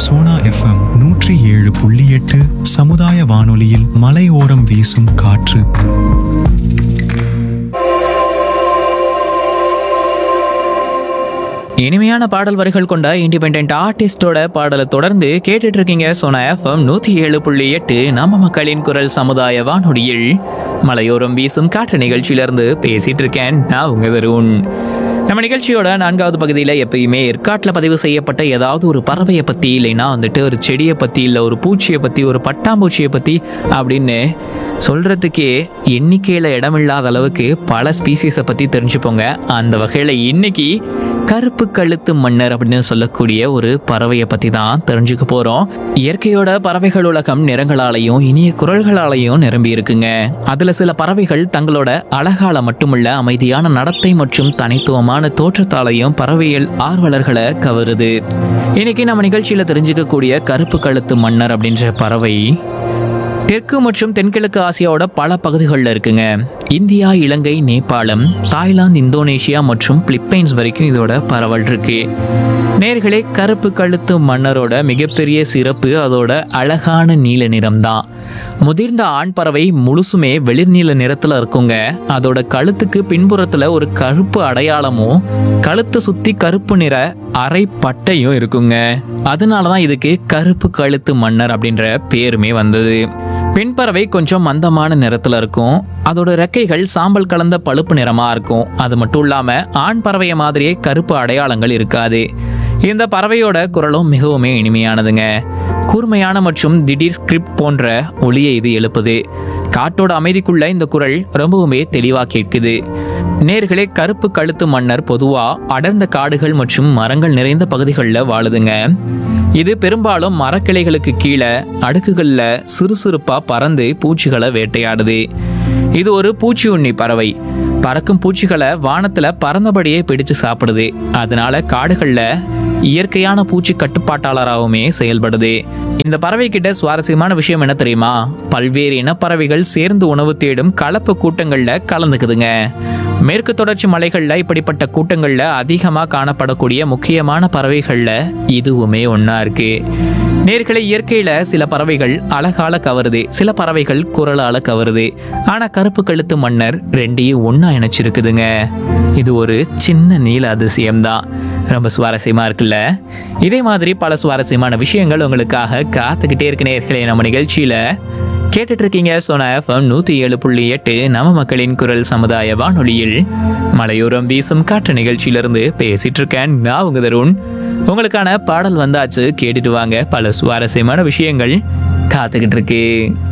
Sona FM நூற்றி ஏழு புள்ளி எட்டு சமுதாய வானொலியில் மலையோரம் வீசும் காற்று இனிமையான பாடல் வரிகள் கொண்ட இண்டிபெண்ட் ஆர்டிஸ்டோட பாடலை தொடர்ந்து கேட்டுட்டு இருக்கீங்க சோனா எஃப்எம் நூத்தி ஏழு புள்ளி எட்டு நம்ம மக்களின் குரல் சமுதாய வானொலியில் மலையோரம் வீசும் காற்று நிகழ்ச்சியிலிருந்து பேசிட்டு இருக்கேன் நான் உங்க தருண் நம்ம நிகழ்ச்சியோட நான்காவது பகுதியில் எப்பயுமே ஏற்காட்டில் பதிவு செய்யப்பட்ட ஏதாவது ஒரு பறவையை பற்றி இல்லைன்னா வந்துட்டு ஒரு செடியை பற்றி இல்லை ஒரு பூச்சியை பற்றி ஒரு பட்டாம்பூச்சியை பற்றி அப்படின்னு சொல்கிறதுக்கே எண்ணிக்கையில் இடமில்லாத அளவுக்கு பல ஸ்பீசிஸை பற்றி தெரிஞ்சுப்போங்க அந்த வகையில் இன்னைக்கு கருப்பு கழுத்து மன்னர் அப்படின்னு சொல்லக்கூடிய ஒரு பறவையை பற்றி தான் தெரிஞ்சுக்க போகிறோம் இயற்கையோட பறவைகள் உலகம் நிறங்களாலையும் இனிய குரல்களாலையும் நிரம்பி இருக்குங்க அதில் சில பறவைகள் தங்களோட அழகால மட்டுமல்ல அமைதியான நடத்தை மற்றும் தனித்துவமான தோற்றத்தாலையும் பறவையியல் ஆர்வலர்களை கவருது இன்னைக்கு நம்ம நிகழ்ச்சியில் தெரிஞ்சுக்கக்கூடிய கருப்பு கழுத்து மன்னர் அப்படின்ற பறவை தெற்கு மற்றும் தென்கிழக்கு ஆசியாவோட பல பகுதிகளில் இருக்குங்க இந்தியா இலங்கை நேபாளம் தாய்லாந்து இந்தோனேஷியா மற்றும் பிலிப்பைன்ஸ் வரைக்கும் இதோட பரவல் இருக்கு நேர்களே கருப்பு கழுத்து மன்னரோட மிகப்பெரிய சிறப்பு அதோட அழகான நீல நிறம் தான் முதிர்ந்த ஆண் பறவை முழுசுமே வெளிர் நீல நிறத்துல இருக்குங்க அதோட கழுத்துக்கு பின்புறத்துல ஒரு கருப்பு அடையாளமும் கழுத்தை சுத்தி கருப்பு நிற அரை பட்டையும் இருக்குங்க அதனால தான் இதுக்கு கருப்பு கழுத்து மன்னர் அப்படின்ற பேருமே வந்தது பெண் பறவை கொஞ்சம் மந்தமான நிறத்துல இருக்கும் அதோட ரெக்கைகள் சாம்பல் கலந்த பழுப்பு நிறமா இருக்கும் அது மட்டும் இல்லாம ஆண் பறவைய மாதிரியே கருப்பு அடையாளங்கள் இருக்காது இந்த பறவையோட குரலும் மிகவுமே இனிமையானதுங்க கூர்மையான மற்றும் திடீர் ஸ்கிரிப்ட் போன்ற ஒளியை இது எழுப்புது காட்டோட அமைதிக்குள்ள இந்த குரல் ரொம்பவுமே தெளிவா கேட்குது நேர்களே கருப்பு கழுத்து மன்னர் பொதுவா அடர்ந்த காடுகள் மற்றும் மரங்கள் நிறைந்த பகுதிகளில் வாழுதுங்க இது பெரும்பாலும் மரக்கிளைகளுக்கு கீழே அடுக்குகளில் சுறுசுறுப்பா பறந்து பூச்சிகளை வேட்டையாடுது இது ஒரு பூச்சி உண்ணி பறவை பறக்கும் பூச்சிகளை வானத்துல பறந்தபடியே பிடிச்சு சாப்பிடுது அதனால காடுகள்ல இயற்கையான பூச்சி கட்டுப்பாட்டாளராகவுமே செயல்படுது இந்த பறவை கிட்ட சுவாரஸ்யமான விஷயம் என்ன தெரியுமா பல்வேறு இனப்பறவைகள் சேர்ந்து உணவு தேடும் கலப்பு கூட்டங்கள்ல கலந்துக்குதுங்க மேற்கு தொடர்ச்சி மலைகள்ல இப்படிப்பட்ட கூட்டங்கள்ல அதிகமா காணப்படக்கூடிய முக்கியமான பறவைகள்ல இதுவுமே ஒண்ணா இருக்கு நேர்களை இயற்கையில சில பறவைகள் அழகால கவருது சில பறவைகள் குரலால கவருது ஆனா கருப்பு கழுத்து மன்னர் ரெண்டையும் ஒண்ணா இணைச்சிருக்குதுங்க இது ஒரு சின்ன நீல அதிசயம்தான் ரொம்ப சுவாரஸ்யமா இருக்குல்ல இதே மாதிரி பல சுவாரஸ்யமான விஷயங்கள் உங்களுக்காக காத்துக்கிட்டே இருக்கு நேர்களே நம்ம நிகழ்ச்சியில கேட்டுட்டு இருக்கீங்க சோனா எஃப்எம் நூத்தி ஏழு புள்ளி எட்டு நம்ம மக்களின் குரல் சமுதாய வானொலியில் மலையோரம் வீசும் காற்று நிகழ்ச்சியிலிருந்து பேசிட்டு இருக்கேன் நான் உங்க தருண் உங்களுக்கான பாடல் வந்தாச்சு கேட்டுட்டு வாங்க பல சுவாரஸ்யமான விஷயங்கள் காத்துக்கிட்டு இருக்கு